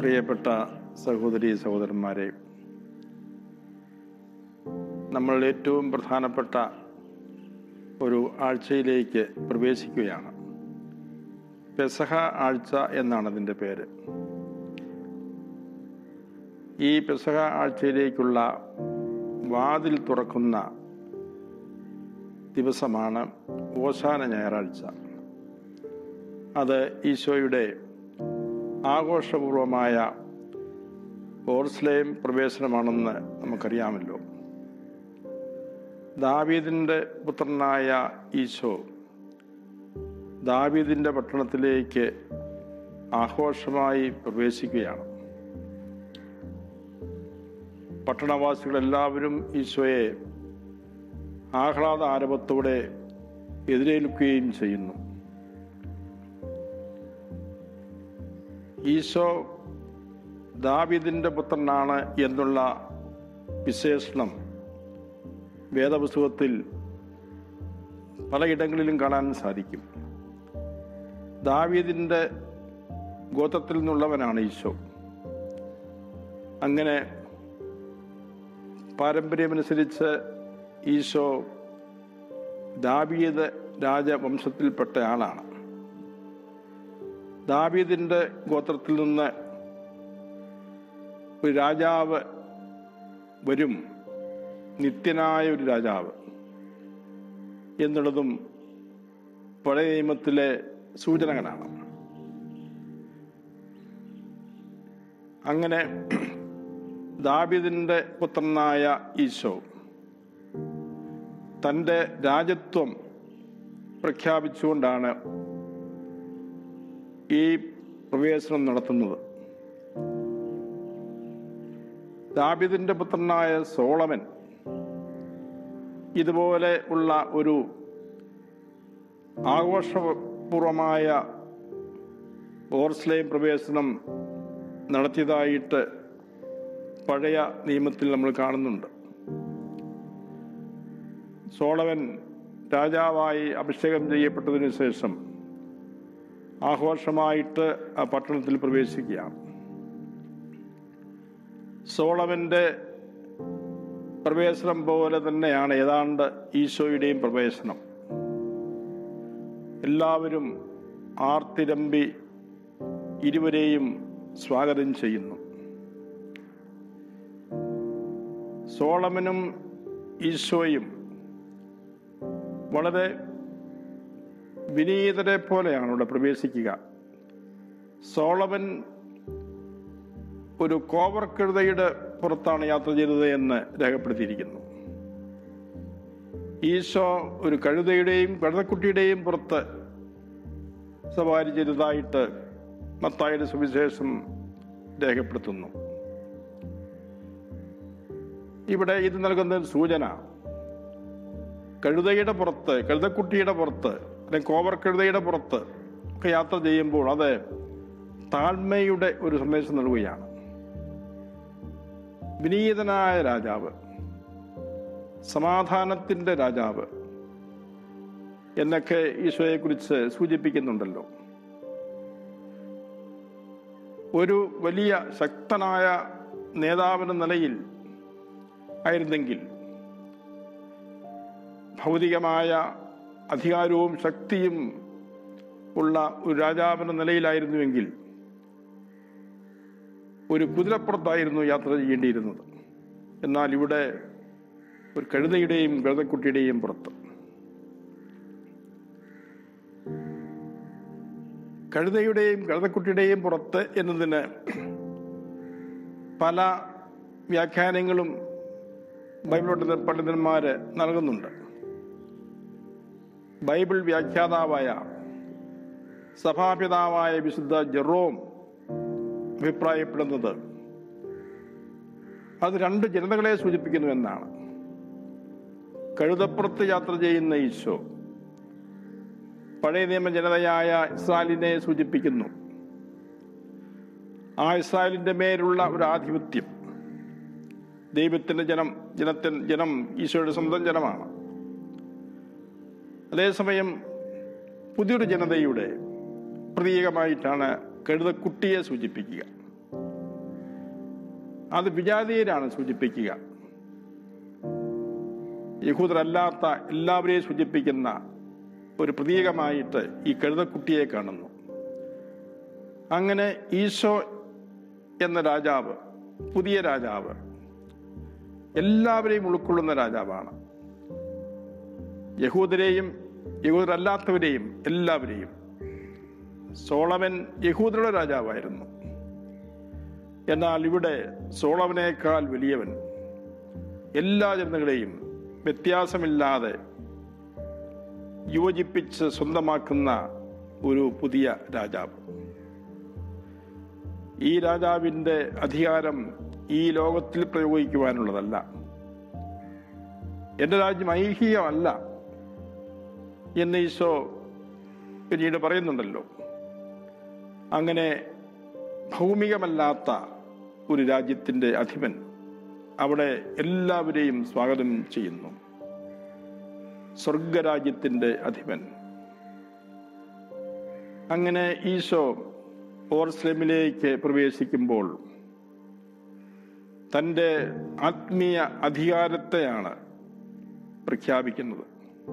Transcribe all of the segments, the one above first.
പ്രിയപ്പെട്ട സഹോദരി സഹോദരന്മാരെ നമ്മൾ ഏറ്റവും പ്രധാനപ്പെട്ട ഒരു ആഴ്ചയിലേക്ക് പ്രവേശിക്കുകയാണ് പെസഹ ആഴ്ച എന്നാണ് അതിൻ്റെ പേര് ഈ പെസഹ ആഴ്ചയിലേക്കുള്ള വാതിൽ തുറക്കുന്ന ദിവസമാണ് ഓശാന ഞായറാഴ്ച അത് ഈശോയുടെ ആഘോഷപൂർവമായ ഓർസ്ലേം പ്രവേശനമാണെന്ന് നമുക്കറിയാമല്ലോ ദാവീദിൻ്റെ പുത്രനായ ഈശോ ദാവീദിൻ്റെ പട്ടണത്തിലേക്ക് ആഘോഷമായി പ്രവേശിക്കുകയാണ് പട്ടണവാസികളെല്ലാവരും ഈശോയെ ആഹ്ലാദ ആരവത്തോടെ എതിരേൽക്കുകയും ചെയ്യുന്നു ഈശോ ദാവിദിൻ്റെ പുത്രനാണ് എന്നുള്ള വിശേഷണം വേദപുസ്തകത്തിൽ പലയിടങ്ങളിലും കാണാൻ സാധിക്കും ദാവീദിൻ്റെ ഗോത്രത്തിൽ നിന്നുള്ളവനാണ് ഈശോ അങ്ങനെ പാരമ്പര്യമനുസരിച്ച് ഈശോ ദാവീദ് രാജവംശത്തിൽപ്പെട്ട ആളാണ് ദാവീദിൻ്റെ ഗോത്രത്തിൽ നിന്ന് ഒരു രാജാവ് വരും നിത്യനായ ഒരു രാജാവ് എന്നുള്ളതും പഴയ നിയമത്തിലെ സൂചനകളാണ് അങ്ങനെ ദാബിദിൻ്റെ പുത്രനായ ഈശോ തൻ്റെ രാജ്യത്വം പ്രഖ്യാപിച്ചുകൊണ്ടാണ് ഈ പ്രവേശനം നടത്തുന്നത് ദാബിദിൻ്റെ പുത്രനായ സോളമൻ ഇതുപോലെ ഉള്ള ഒരു ആഘോഷപൂർവമായ ഓർസ്ലേം പ്രവേശനം നടത്തിയതായിട്ട് പഴയ നിയമത്തിൽ നമ്മൾ കാണുന്നുണ്ട് സോളവൻ രാജാവായി അഭിഷേകം ചെയ്യപ്പെട്ടതിനു ശേഷം ആഘോഷമായിട്ട് ആ പട്ടണത്തിൽ പ്രവേശിക്കുകയാണ് സോളവൻ്റെ പ്രവേശനം പോലെ തന്നെയാണ് ഏതാണ്ട് ഈശോയുടെയും പ്രവേശനം എല്ലാവരും ആർത്തിരമ്പി ഇരുവരെയും സ്വാഗതം ചെയ്യുന്നു സോളമനും ഈശോയും വളരെ വിനീതരെ പോലെയാണ് ഇവിടെ പ്രവേശിക്കുക സോളമൻ ഒരു കോവർ കഴുതയുടെ പുറത്താണ് യാത്ര ചെയ്തത് എന്ന് രേഖപ്പെടുത്തിയിരിക്കുന്നു ഈശോ ഒരു കഴുതയുടെയും കഴുതക്കുട്ടിയുടെയും പുറത്ത് സവാരി ചെയ്തതായിട്ട് മത്തായുടെ സുവിശേഷം രേഖപ്പെടുത്തുന്നു ഇവിടെ ഇത് നൽകുന്ന ഒരു സൂചന കഴുതയുടെ പുറത്ത് കഴുതക്കുട്ടിയുടെ പുറത്ത് അല്ലെങ്കിൽ കോവർ കഴുതയുടെ പുറത്ത് ഒക്കെ യാത്ര ചെയ്യുമ്പോൾ അത് താഴ്മയുടെ ഒരു സന്ദേശം നൽകുകയാണ് വിനീതനായ രാജാവ് സമാധാനത്തിൻ്റെ രാജാവ് എന്നൊക്കെ ഈശോയെക്കുറിച്ച് സൂചിപ്പിക്കുന്നുണ്ടല്ലോ ഒരു വലിയ ശക്തനായ നേതാവിൻ്റെ നിലയിൽ ആയിരുന്നെങ്കിൽ ഭൗതികമായ അധികാരവും ശക്തിയും ഉള്ള ഒരു രാജാവിൻ്റെ നിലയിലായിരുന്നുവെങ്കിൽ ഒരു കുതിരപ്പുറത്തായിരുന്നു യാത്ര ചെയ്യേണ്ടിയിരുന്നത് എന്നാൽ ഇവിടെ ഒരു കഴുതയുടെയും കഴുതക്കുട്ടിയുടെയും പുറത്ത് കഴുതയുടെയും കഴുതക്കുട്ടിയുടെയും പുറത്ത് എന്നതിന് പല വ്യാഖ്യാനങ്ങളും ബൈബിൾ പണ്ഡിത പണ്ഡിതന്മാർ നൽകുന്നുണ്ട് ബൈബിൾ വ്യാഖ്യാതാവായ സഭാപിതാവായ വിശുദ്ധ ജെറോം അഭിപ്രായപ്പെടുന്നത് അത് രണ്ട് ജനതകളെ സൂചിപ്പിക്കുന്നു എന്നാണ് കഴുതപ്പുറത്ത് യാത്ര ചെയ്യുന്ന ഈശോ പഴയ നിയമ ജനതയായ ഇസ്രായേലിനെ സൂചിപ്പിക്കുന്നു ആ ഇസ്രായേലിൻ്റെ മേലുള്ള ഒരു ആധിപത്യം ദൈവത്തിൻ്റെ ജനം ജനത്തിൻ ജനം ഈശോയുടെ സ്വന്തം ജനമാണ് അതേസമയം പുതിയൊരു ജനതയുടെ പ്രതീകമായിട്ടാണ് കഴുതക്കുട്ടിയെ സൂചിപ്പിക്കുക അത് വിജാതീയരാണ് സൂചിപ്പിക്കുക യഹൂദരല്ലാത്ത എല്ലാവരെയും സൂചിപ്പിക്കുന്ന ഒരു പ്രതീകമായിട്ട് ഈ കഴുതക്കുട്ടിയെ കാണുന്നു അങ്ങനെ ഈശോ എന്ന രാജാവ് പുതിയ രാജാവ് എല്ലാവരെയും ഉൾക്കൊള്ളുന്ന രാജാവാണ് യഹൂദരെയും യഹൂദരല്ലാത്തവരെയും എല്ലാവരെയും സോളമൻ യഹൂദരുടെ രാജാവായിരുന്നു എന്നാൽ ഇവിടെ സോളവനേക്കാൾ വലിയവൻ എല്ലാ ജനതകളെയും വ്യത്യാസമില്ലാതെ യോജിപ്പിച്ച് സ്വന്തമാക്കുന്ന ഒരു പുതിയ രാജാവ് ഈ രാജാവിൻ്റെ അധികാരം ഈ ലോകത്തിൽ പ്രയോഗിക്കുവാനുള്ളതല്ല എൻ്റെ രാജ്യം ഐഹികമല്ല എന്ന് ഈശോ പിന്നീട് പറയുന്നുണ്ടല്ലോ അങ്ങനെ ഭൗമികമല്ലാത്ത ഒരു രാജ്യത്തിൻ്റെ അധിപൻ അവിടെ എല്ലാവരെയും സ്വാഗതം ചെയ്യുന്നു സ്വർഗരാജ്യത്തിൻ്റെ അധിപൻ അങ്ങനെ ഈശോ ഓർസ്ലെമിലേക്ക് പ്രവേശിക്കുമ്പോൾ തൻ്റെ ആത്മീയ അധികാരത്തെയാണ് പ്രഖ്യാപിക്കുന്നത്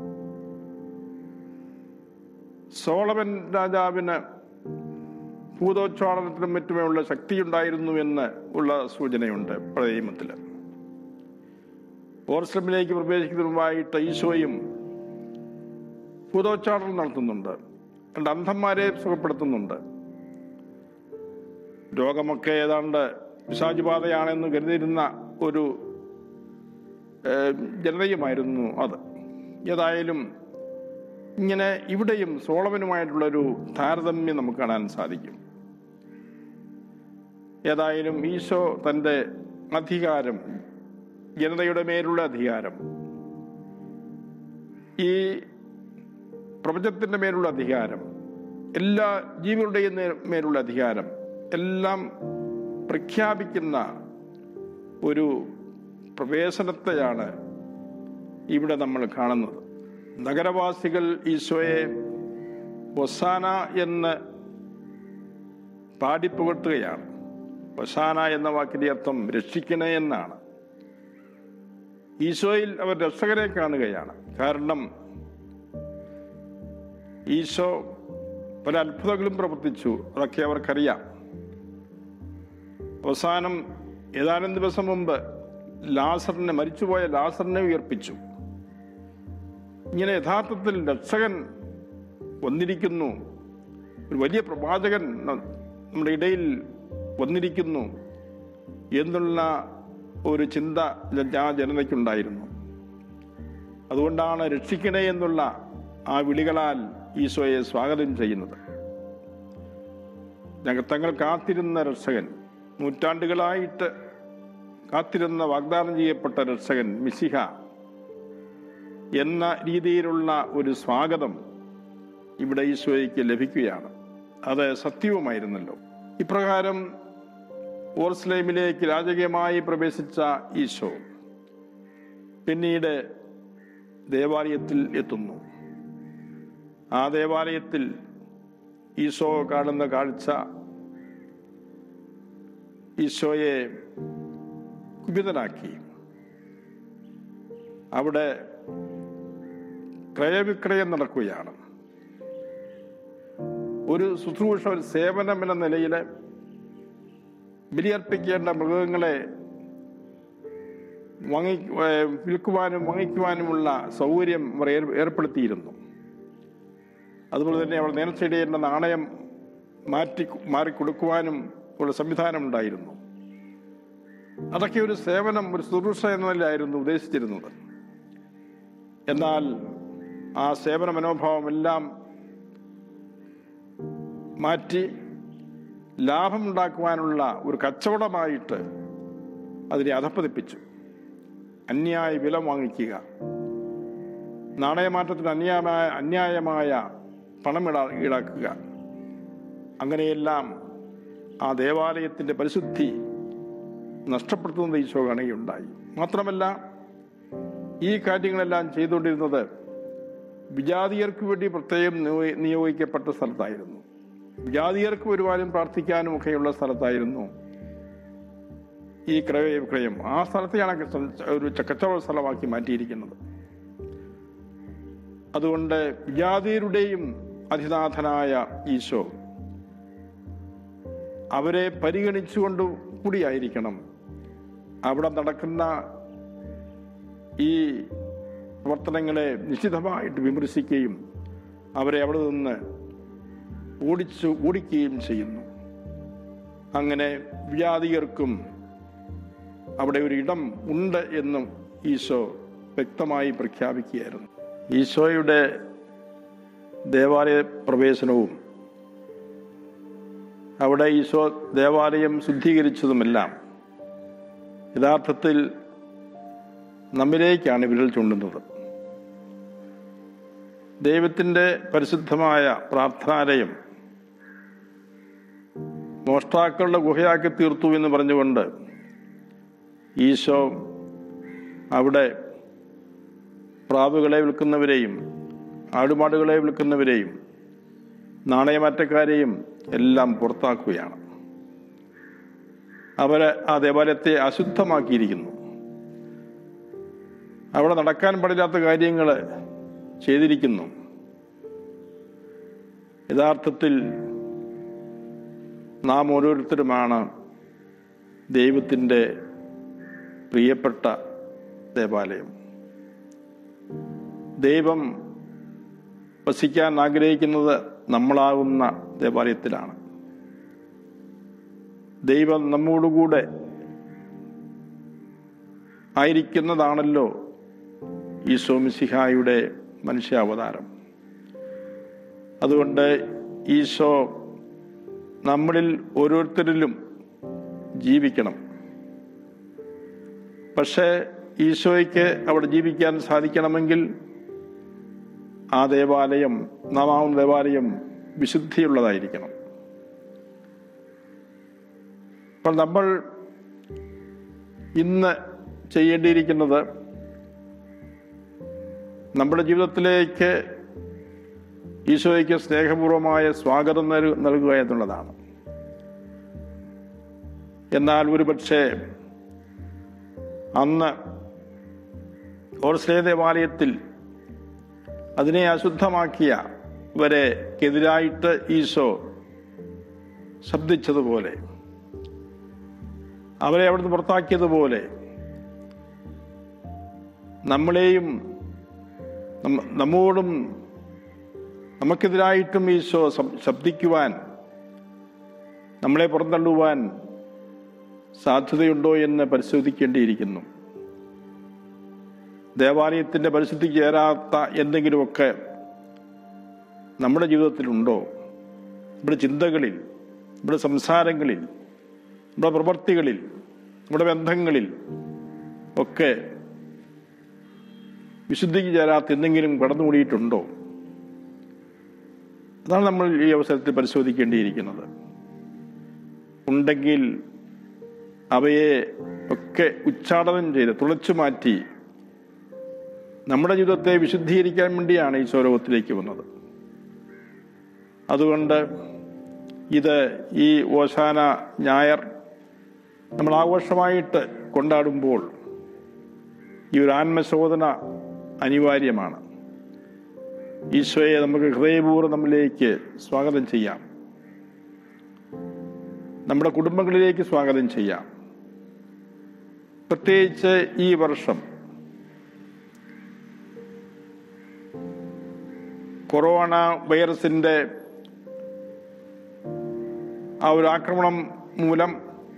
സോളമൻ രാജാവിന് ഭൂതോച്ഛാടനത്തിനും മറ്റുമുള്ള ശക്തിയുണ്ടായിരുന്നു എന്ന് ഉള്ള സൂചനയുണ്ട് പഴയ നിയമത്തിൽ ഓർസ്ലമിലേക്ക് പ്രവേശിക്കുന്നതിന് മുമ്പായിട്ട് ഈശോയും ഭൂതോച്ചാടനം നടത്തുന്നുണ്ട് രണ്ട് അന്ധന്മാരെ സുഖപ്പെടുത്തുന്നുണ്ട് രോഗമൊക്കെ ഏതാണ്ട് പിശാചുബാധയാണെന്ന് കരുതിയിരുന്ന ഒരു ഏഹ്, ജനതയുമായിരുന്നു അത് ഏതായാലും ഇങ്ങനെ ഇവിടെയും സോളവനുമായിട്ടുള്ളൊരു താരതമ്യം നമുക്ക് കാണാൻ സാധിക്കും ഏതായാലും ഈശോ തൻ്റെ അധികാരം ജനതയുടെ മേലുള്ള അധികാരം ഈ പ്രപഞ്ചത്തിൻ്റെ മേലുള്ള അധികാരം എല്ലാ ജീവികളുടെയും നേ- മേലുള്ള അധികാരം എല്ലാം പ്രഖ്യാപിക്കുന്ന ഒരു പ്രവേശനത്തെയാണ് ഇവിടെ നമ്മൾ കാണുന്നത് നഗരവാസികൾ ഈശോയെ ഒസാന എന്ന് പാടിപ്പുകട്ടുകയാണ് ഒസാന എന്ന വാക്കിന്റെ അർത്ഥം രക്ഷിക്കണേ എന്നാണ് ഈശോയിൽ അവർ രക്ഷകരെ കാണുകയാണ് കാരണം ഈശോ പല അത്ഭുതങ്ങളും പ്രവർത്തിച്ചു അതൊക്കെ അവർക്കറിയാം അവസാനം ഏതാനും ദിവസം മുമ്പ് ലാസറിനെ മരിച്ചുപോയ ലാസറിനെ ഉയർപ്പിച്ചു ഇങ്ങനെ യഥാർത്ഥത്തിൽ രക്ഷകൻ വന്നിരിക്കുന്നു ഒരു വലിയ പ്രവാചകൻ ന- നമ്മുടെ ഇടയിൽ വന്നിരിക്കുന്നു എന്നുള്ള ഒരു ചിന്ത ജ- ആ ജനതയ്ക്കുണ്ടായിരുന്നു അതുകൊണ്ടാണ് രക്ഷിക്കണേ എന്നുള്ള ആ വിളികളാൽ ഈശോയെ സ്വാഗതം ചെയ്യുന്നത് ഞങ്ങൾ തങ്ങൾ കാത്തിരുന്ന രക്ഷകൻ നൂറ്റാണ്ടുകളായിട്ട് കാത്തിരുന്ന വാഗ്ദാനം ചെയ്യപ്പെട്ട രക്ഷകൻ മിസിഹ എന്ന രീതിയിലുള്ള ഒരു സ്വാഗതം ഇവിടെ ഈശോയ്ക്ക് ലഭിക്കുകയാണ് അത് സത്യവുമായിരുന്നല്ലോ ഇപ്രകാരം ഓർസ്ലേമിലേക്ക് രാജകീയമായി പ്രവേശിച്ച ഈശോ പിന്നീട് ദേവാലയത്തിൽ എത്തുന്നു ആ ദേവാലയത്തിൽ ഈശോ കാണുന്ന കാഴ്ച ഈശോയെ കുപിതനാക്കി അവിടെ ക്രയവിക്രയം നടക്കുകയാണ് ഒരു ശുശ്രൂഷ ഒരു സേവനം എന്ന നിലയിൽ ബലിയർപ്പിക്കേണ്ട മൃഗങ്ങളെ വാങ്ങി ഏർ വിൽക്കുവാനും വാങ്ങിക്കുവാനുമുള്ള സൗകര്യം അവർ ഏർ- ഏർപ്പെടുത്തിയിരുന്നു അതുപോലെ തന്നെ അവർ നേർച്ചയിടേണ്ട നാണയം മാറ്റി മാറിക്കൊടുക്കുവാനും ഉള്ള സംവിധാനം ഉണ്ടായിരുന്നു അതൊക്കെ ഒരു സേവനം ഒരു ശുശ്രൂഷ എന്ന നിലയിലായിരുന്നു ഉദ്ദേശിച്ചിരുന്നത് എന്നാൽ ആ സേവന മനോഭാവമെല്ലാം മാറ്റി ലാഭമുണ്ടാക്കുവാനുള്ള ഒരു കച്ചവടമായിട്ട് അതിനെ അധപ്പതിപ്പിച്ചു അന്യായ വില വാങ്ങിക്കുക നാണയമാറ്റത്തിന് അന്യായമായ അന്യായമായ പണം ഈടാ ഈടാക്കുക അങ്ങനെയെല്ലാം ആ ദേവാലയത്തിൻ്റെ പരിശുദ്ധി നഷ്ടപ്പെടുത്തുന്നത് ഈശോ കാണുകയുണ്ടായി മാത്രമല്ല ഈ കാര്യങ്ങളെല്ലാം ചെയ്തുകൊണ്ടിരുന്നത് വിജാതിയർക്ക് വേണ്ടി പ്രത്യേകം നിയോ- നിയോഗിക്കപ്പെട്ട സ്ഥലത്തായിരുന്നു വിജാതിയർക്ക് വരുവാനും പ്രാർത്ഥിക്കാനും ഒക്കെയുള്ള സ്ഥലത്തായിരുന്നു ഈ ക്രയ വിക്രയം ആ സ്ഥലത്തെയാണ് ഒരു കച്ചവട സ്ഥലമാക്കി മാറ്റിയിരിക്കുന്നത് അതുകൊണ്ട് വിജാതിയരുടെയും അധിനാഥനായ ഈശോ അവരെ പരിഗണിച്ചുകൊണ്ട് കൂടിയായിരിക്കണം അവിടെ നടക്കുന്ന ഈ പ്രവർത്തനങ്ങളെ നിശ്ചിതമായിട്ട് വിമർശിക്കുകയും അവരെ അവിടെ നിന്ന് ഓടിച്ചു ഓടിക്കുകയും ചെയ്യുന്നു അങ്ങനെ വിജാതികർക്കും അവിടെ ഒരു ഇടം ഉണ്ട് എന്നും ഈശോ വ്യക്തമായി പ്രഖ്യാപിക്കുകയായിരുന്നു ഈശോയുടെ ദേവാലയ പ്രവേശനവും അവിടെ ഈശോ ദേവാലയം ശുദ്ധീകരിച്ചതുമെല്ലാം യഥാർത്ഥത്തിൽ നമ്മിലേക്കാണ് വിരൽ ചൂണ്ടുന്നത് ദൈവത്തിൻ്റെ പരിശുദ്ധമായ പ്രാർത്ഥനാലയം മോഷ്ടാക്കളുടെ ഗുഹയാക്കി തീർത്തു എന്ന് പറഞ്ഞുകൊണ്ട് ഈശോ അവിടെ പ്രാവുകളെ വിൽക്കുന്നവരെയും ആടുമാടുകളെ വിൽക്കുന്നവരെയും നാണയമാറ്റക്കാരെയും എല്ലാം പുറത്താക്കുകയാണ് അവരെ ആ ദേവാലയത്തെ അശുദ്ധമാക്കിയിരിക്കുന്നു അവിടെ നടക്കാൻ പാടില്ലാത്ത കാര്യങ്ങൾ ചെയ്തിരിക്കുന്നു യഥാർത്ഥത്തിൽ നാം ഓരോരുത്തരുമാണ് ദൈവത്തിൻ്റെ പ്രിയപ്പെട്ട ദേവാലയം ദൈവം വസിക്കാൻ ആഗ്രഹിക്കുന്നത് നമ്മളാകുന്ന ദേവാലയത്തിലാണ് ദൈവം നമ്മോടുകൂടെ ആയിരിക്കുന്നതാണല്ലോ ഈശോ മിശിഹായുടെ മനുഷ്യാവതാരം അതുകൊണ്ട് ഈശോ നമ്മളിൽ ഓരോരുത്തരിലും ജീവിക്കണം പക്ഷേ ഈശോയ്ക്ക് അവിടെ ജീവിക്കാൻ സാധിക്കണമെങ്കിൽ ആ ദേവാലയം നാമാവുന്ന ദേവാലയം വിശുദ്ധിയുള്ളതായിരിക്കണം അപ്പോൾ നമ്മൾ ഇന്ന് ചെയ്യേണ്ടിയിരിക്കുന്നത് നമ്മുടെ ജീവിതത്തിലേക്ക് ഈശോയ്ക്ക് സ്നേഹപൂർവമായ സ്വാഗതം നൽക- നൽകുക എന്നുള്ളതാണ് എന്നാൽ ഒരുപക്ഷെ അന്ന് ഓർസ്ലേ ദേവാലയത്തിൽ അതിനെ അശുദ്ധമാക്കിയ വരെക്കെതിരായിട്ട് ഈശോ ശബ്ദിച്ചതുപോലെ അവരെ അവിടുന്ന് പുറത്താക്കിയതുപോലെ നമ്മളെയും നമ്മ- നമ്മോടും നമുക്കെതിരായിട്ടും ഈശോ സം- ശബ്ദിക്കുവാൻ നമ്മളെ പുറന്തള്ളുവാൻ സാധ്യതയുണ്ടോ എന്ന് പരിശോധിക്കേണ്ടിയിരിക്കുന്നു ദേവാലയത്തിൻ്റെ പരിശുദ്ധി ചേരാത്ത എന്തെങ്കിലുമൊക്കെ നമ്മുടെ ജീവിതത്തിലുണ്ടോ നമ്മുടെ ചിന്തകളിൽ നമ്മുടെ സംസാരങ്ങളിൽ നമ്മുടെ പ്രവൃത്തികളിൽ നമ്മുടെ ബന്ധങ്ങളിൽ ഒക്കെ വിശുദ്ധിക്ക് ചേരാത്ത എന്തെങ്കിലും കടന്നുകൂടിയിട്ടുണ്ടോ അതാണ് നമ്മൾ ഈ അവസരത്തിൽ പരിശോധിക്കേണ്ടിയിരിക്കുന്നത് ഉണ്ടെങ്കിൽ അവയെ ഒക്കെ ഉച്ചാടനം ചെയ്ത് തുളച്ചു മാറ്റി നമ്മുടെ ജീവിതത്തെ വിശുദ്ധീകരിക്കാൻ വേണ്ടിയാണ് ഈ സ്വലോകത്തിലേക്ക് വന്നത് അതുകൊണ്ട് ഇത് ഈ ഓശാന ഞായർ നമ്മൾ ആഘോഷമായിട്ട് കൊണ്ടാടുമ്പോൾ ഈ ഒരു ആത്മശോധന അനിവാര്യമാണ് ഈശോയെ നമുക്ക് ഹൃദയപൂർവ്വം നമ്മിലേക്ക് സ്വാഗതം ചെയ്യാം നമ്മുടെ കുടുംബങ്ങളിലേക്ക് സ്വാഗതം ചെയ്യാം പ്രത്യേകിച്ച് ഈ വർഷം കൊറോണ വൈറസിന്റെ ആ ഒരു ആക്രമണം മൂലം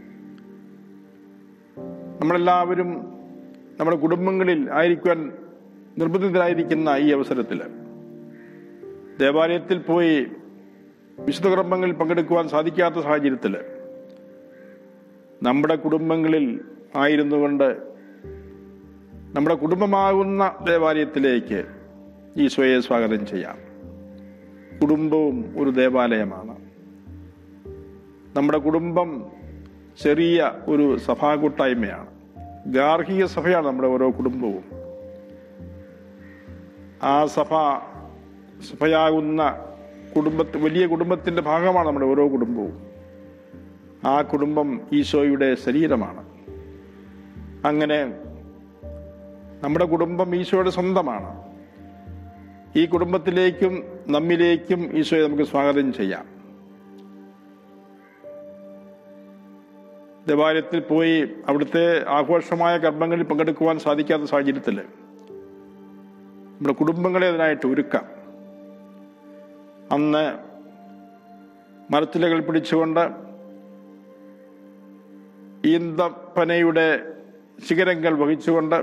നമ്മളെല്ലാവരും നമ്മുടെ കുടുംബങ്ങളിൽ ആയിരിക്കുവാൻ നിർബന്ധിതരായിരിക്കുന്ന ഈ അവസരത്തിൽ ദേവാലയത്തിൽ പോയി വിശുദ്ധ കർമ്മങ്ങളിൽ പങ്കെടുക്കുവാൻ സാധിക്കാത്ത സാഹചര്യത്തിൽ നമ്മുടെ കുടുംബങ്ങളിൽ ആയിരുന്നു കൊണ്ട് നമ്മുടെ കുടുംബമാകുന്ന ദേവാലയത്തിലേക്ക് ഈശോയെ സ്വാഗതം ചെയ്യാം കുടുംബവും ഒരു ദേവാലയമാണ് നമ്മുടെ കുടുംബം ചെറിയ ഒരു സഭാകൂട്ടായ്മയാണ് ഗാർഹിക സഭയാണ് നമ്മുടെ ഓരോ കുടുംബവും ആ സഭ സഭയാകുന്ന കുടുംബ വലിയ കുടുംബത്തിന്റെ ഭാഗമാണ് നമ്മുടെ ഓരോ കുടുംബവും ആ കുടുംബം ഈശോയുടെ ശരീരമാണ് അങ്ങനെ നമ്മുടെ കുടുംബം ഈശോയുടെ സ്വന്തമാണ് ഈ കുടുംബത്തിലേക്കും നമ്മിലേക്കും ഈശോയെ നമുക്ക് സ്വാഗതം ചെയ്യാം ദേവാലയത്തിൽ പോയി അവിടുത്തെ ആഘോഷമായ കർമ്മങ്ങളിൽ പങ്കെടുക്കുവാൻ സാധിക്കാത്ത സാഹചര്യത്തിൽ നമ്മുടെ കുടുംബങ്ങളെ അതിനായിട്ട് ഒരുക്കാം അന്ന് മരത്തിലകൾ പിടിച്ചുകൊണ്ട് ഈന്തപ്പനയുടെ ശിഖരങ്ങൾ വഹിച്ചുകൊണ്ട്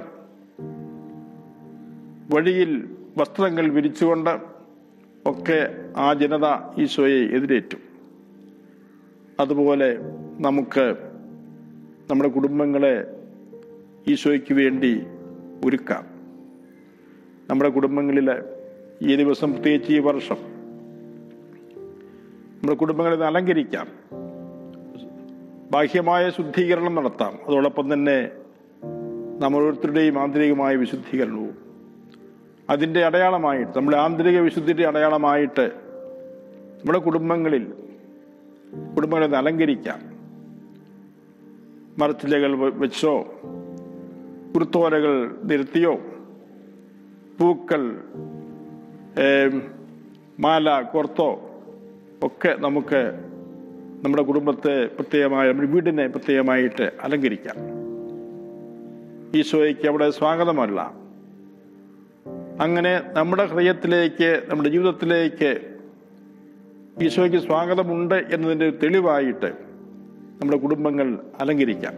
വഴിയിൽ വസ്ത്രങ്ങൾ വിരിച്ചുകൊണ്ട് ഒക്കെ ആ ജനത ഈശോയെ എതിരേറ്റു അതുപോലെ നമുക്ക് നമ്മുടെ കുടുംബങ്ങളെ ഈശോയ്ക്ക് വേണ്ടി ഒരുക്കാം നമ്മുടെ കുടുംബങ്ങളിൽ ഈ ദിവസം പ്രത്യേകിച്ച് ഈ വർഷം നമ്മുടെ കുടുംബങ്ങളെ ഒന്ന് അലങ്കരിക്കാം ബാഹ്യമായ ശുദ്ധീകരണം നടത്താം അതോടൊപ്പം തന്നെ നമ്മൾ ഓരോരുത്തരുടെയും ആന്തരികമായ വിശുദ്ധീകരണവും അതിൻ്റെ അടയാളമായിട്ട് നമ്മുടെ ആന്തരിക വിശുദ്ധിയുടെ അടയാളമായിട്ട് നമ്മുടെ കുടുംബങ്ങളിൽ കുടുംബങ്ങളെ ഒന്ന് അലങ്കരിക്കാം മരച്ചിലകൾ വ- വെച്ചോ കുരുത്തോലകൾ നിരത്തിയോ പൂക്കൾ ഏം, മാല കോർത്തോ ഒക്കെ നമുക്ക് നമ്മുടെ കുടുംബത്തെ പ്രത്യേകമായി നമ്മുടെ വീടിനെ പ്രത്യേകമായിട്ട് അലങ്കരിക്കാം ഈശോയ്ക്ക് അവിടെ സ്വാഗതമല്ല അങ്ങനെ നമ്മുടെ ഹൃദയത്തിലേക്ക് നമ്മുടെ ജീവിതത്തിലേക്ക് ഈശോയ്ക്ക് സ്വാഗതമുണ്ട് എന്നതിൻ്റെ ഒരു തെളിവായിട്ട് നമ്മുടെ കുടുംബങ്ങൾ അലങ്കരിക്കാം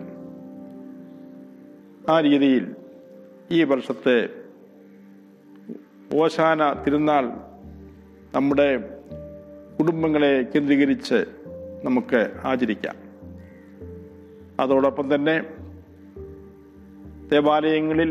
ആ രീതിയിൽ ഈ വർഷത്തെ ഓശാന തിരുനാൾ നമ്മുടെ കുടുംബങ്ങളെ കേന്ദ്രീകരിച്ച് നമുക്ക് ആചരിക്കാം അതോടൊപ്പം തന്നെ ദേവാലയങ്ങളിൽ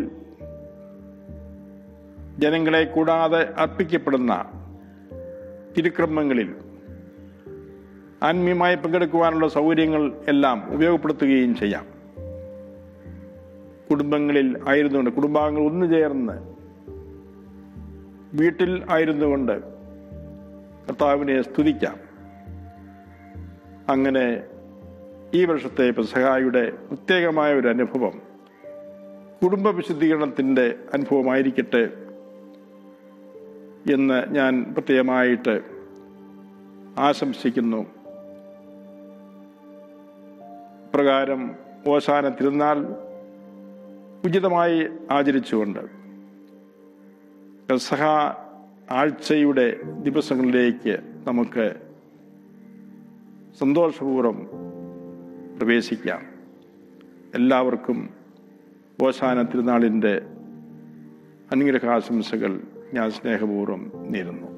ജനങ്ങളെ കൂടാതെ അർപ്പിക്കപ്പെടുന്ന തിരുക്രമങ്ങളിൽ ആത്മീയമായി പങ്കെടുക്കുവാനുള്ള സൗകര്യങ്ങൾ എല്ലാം ഉപയോഗപ്പെടുത്തുകയും ചെയ്യാം കുടുംബങ്ങളിൽ ആയിരുന്നുകൊണ്ട് കുടുംബാംഗങ്ങൾ ഒന്നു ചേർന്ന് വീട്ടിൽ ആയിരുന്നുകൊണ്ട് കർത്താവിനെ സ്തുതിക്കാം അങ്ങനെ ഈ വർഷത്തെ പെസഹായുടെ പ്രത്യേകമായ ഒരു അനുഭവം കുടുംബ വിശുദ്ധീകരണത്തിൻ്റെ അനുഭവമായിരിക്കട്ടെ എന്ന് ഞാൻ പ്രത്യേകമായിട്ട് ആശംസിക്കുന്നു പ്രകാരം ഓശാന തിരുനാൾ ഉചിതമായി ആചരിച്ചുകൊണ്ട് പെസഹ ആഴ്ചയുടെ ദിവസങ്ങളിലേക്ക് നമുക്ക് സന്തോഷപൂർവ്വം പ്രവേശിക്കാം എല്ലാവർക്കും ഓശാന തിരുനാളിൻ്റെ അനുഗ്രഹാശംസകൾ ഞാൻ സ്നേഹപൂർവ്വം നേരുന്നു